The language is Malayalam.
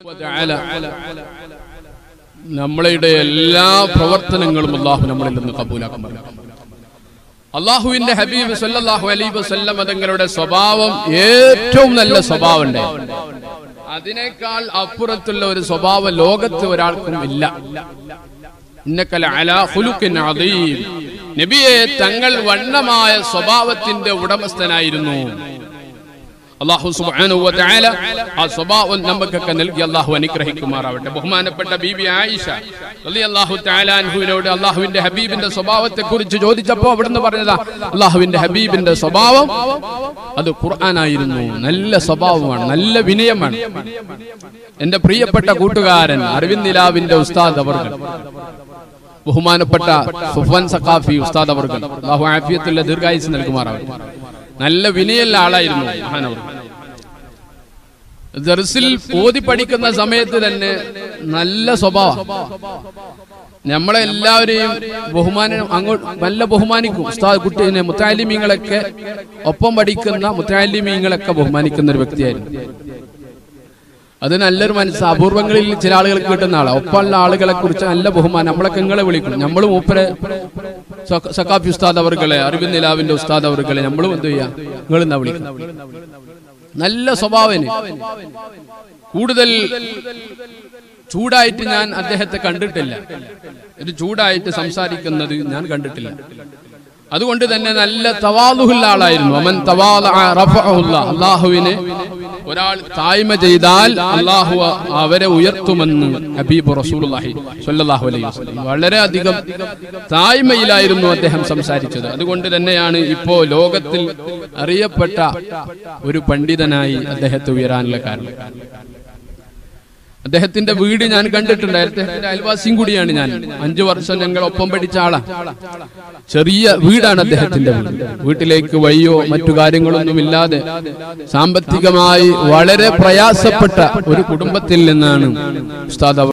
നമ്മളുടെ എല്ലാ പ്രവർത്തനങ്ങളും അള്ളാഹു നമ്മളിൽ നിന്ന് കബൂലാക്കാൻ അള്ളാഹുവിന്റെ ഹബീബ് സല്ലല്ലാഹു അലൈഹി വസല്ലം തങ്ങളുടെ സ്വഭാവം ഏറ്റവും നല്ല സ്വഭാവം അതിനേക്കാൾ അപ്പുറത്തുള്ള ഒരു സ്വഭാവം ലോകത്ത് ഒരാൾക്കും ഇല്ല ഇന്നക്കല അലാ ഖുലുഖിൻ അദീം നബിയെ തങ്ങൾ വണ്ണമായ സ്വഭാവത്തിന്റെ ഉടമസ്ഥനായിരുന്നു അള്ളാഹു സുബ്ഹാനഹു വ തആല ആ സ്വഭാവം നമുക്കൊക്കെ നൽകി അള്ളാഹു അനുഗ്രഹിക്കുമാറാവട്ടെ ബഹുമാനപ്പെട്ട ബീബി ആയിഷ റളിയല്ലാഹു തആല അൻഹുവിനോട് അള്ളാഹുവിന്റെ ഹബീബിന്റെ സ്വഭാവത്തെ കുറിച്ച് ചോദിച്ചപ്പോൾ അവിടുന്ന് പറഞ്ഞതാ അള്ളാഹുവിന്റെ ഹബീബിന്റെ സ്വഭാവം അത് ഖുർആനായിരുന്നു നല്ല സ്വഭാവമാണ് നല്ല വിനയമാണ് എന്റെ പ്രിയപ്പെട്ട കൂട്ടുകാരൻ അരവിന്ദ് നിലാവിന്റെ ഉസ്താദ് അവർ ബഹുമാനപ്പെട്ട സുഫാൻ സഖാഫി ഉസ്താദ് അവർ അള്ളാഹു ആഫിയത്തുള്ള ദീർഘായുസ് നൽകുമാറാവട്ടെ നല്ല വിനയുള്ള ആളായിരുന്നു മഹാനവർ ദർസിൽ ഓതി പഠിക്കുന്ന സമയത്ത് തന്നെ നല്ല സ്വഭാവം നമ്മളെ എല്ലാവരെയും ബഹുമാനം അങ്ങോട്ട് നല്ല ബഹുമാനിക്കും ഉസ്താദ് കുട്ടീനെ മുത്താലിമീങ്ങളൊക്കെ ഒപ്പം പഠിക്കുന്ന മുത്താലിമീങ്ങളൊക്കെ ബഹുമാനിക്കുന്ന ഒരു വ്യക്തിയായിരുന്നു അത് നല്ലൊരു മനസ്സ് അപൂർവങ്ങളിൽ ചില ആളുകൾക്ക് കിട്ടുന്ന ആളാണ് ഒപ്പമുള്ള ആളുകളെ കുറിച്ച് നല്ല ബഹുമാനം നമ്മളൊക്കെ നിങ്ങളെ വിളിക്കും നമ്മൾ മൂപ്പരെ സഖ- സഖാഫി ഉസ്താദ് അവർകളെ അറിവിൻ നിലാവിന്റെ ഉസ്താദ് അവർകളെ നമ്മളും എന്ത് ചെയ്യാ നിങ്ങൾ എന്നാ വിളിക്കും നല്ല സ്വഭാവന് കൂടുതൽ ചൂടായിട്ട് ഞാൻ അദ്ദേഹത്തെ കണ്ടിട്ടില്ല ഒരു ചൂടായിട്ട് സംസാരിക്കുന്നത് ഞാൻ കണ്ടിട്ടില്ല അതുകൊണ്ട് തന്നെ നല്ല തവാലുഹുള്ള ആളായിരുന്നു അമൻ തവാല അള്ളാഹുവിന് ഒരാൾ തായ്മ ചെയ്താൽ അള്ളാഹു അവരെ ഉയർത്തുമെന്ന് ഹബീബ് റസൂലുള്ളാഹി സ്വല്ലല്ലാഹു അലൈഹി വസല്ലം വളരെ അധികം തായ്മയിലായിരുന്നു അദ്ദേഹം സംസാരിച്ചത് അതുകൊണ്ട് തന്നെയാണ് ഇപ്പോ ലോകത്തിൽ അറിയപ്പെട്ട ഒരു പണ്ഡിതനായി അദ്ദേഹത്തെ ഉയരാനുള്ള കാരണം അദ്ദേഹത്തിന്റെ വീട് ഞാൻ കണ്ടിട്ടുണ്ട് അദ്ദേഹത്തിന്റെ അയൽവാസിയും കൂടിയാണ് ഞാൻ അഞ്ചു വർഷം ഞങ്ങൾ ഒപ്പം പഠിച്ച ആളാ ചെറിയ വീടാണ് അദ്ദേഹത്തിന്റെ വീട് വീട്ടിലേക്ക് വഴിയോ മറ്റു കാര്യങ്ങളൊന്നും ഇല്ലാതെ സാമ്പത്തികമായി വളരെ പ്രയാസപ്പെട്ട ഒരു കുടുംബത്തിൽ നിന്നാണ് ഉസ്താദ് അവർ